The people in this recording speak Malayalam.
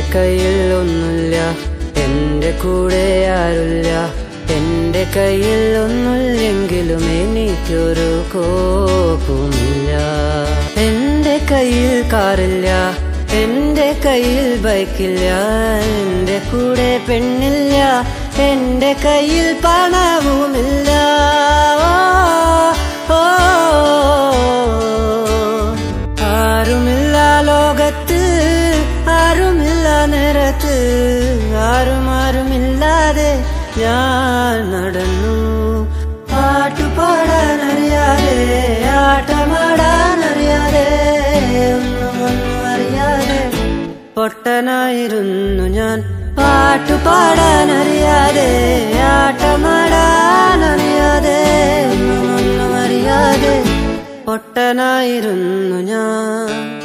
കയ്യിൽ ഒന്നുമില്ല എന്റെ കൂടെ ആരുമില്ല എന്റെ കയ്യിൽ ഒന്നുമില്ലെങ്കിലും എനിക്കൊരു കോപ്പുമില്ല എന്റെ കയ്യിൽ കാറില്ല എന്റെ കയ്യിൽ ബൈക്കില്ല എന്റെ കൂടെ പെണ്ണില്ല എന്റെ കയ്യിൽ പണവുമില്ല ഓ, ഓ, ആരുമില്ല ലോകത്ത് ആരുമില്ല നേരത്ത് ആരും ആരുമില്ലാതെ ഞാൻ നടന്നു പാട്ടുപാടാൻ അറിയാതെ ആട്ടമാടാൻ അറിയാതെ ഒന്നും ഒന്നും അറിയാതെ പൊട്ടനായിരുന്നു ഞാൻ പാട്ടുപാടാൻ അറിയാതെ ആട്ടമാടാൻ അറിയാതെ ഒന്നും ഒന്നും അറിയാതെ പൊട്ടനായിരുന്നു ഞാൻ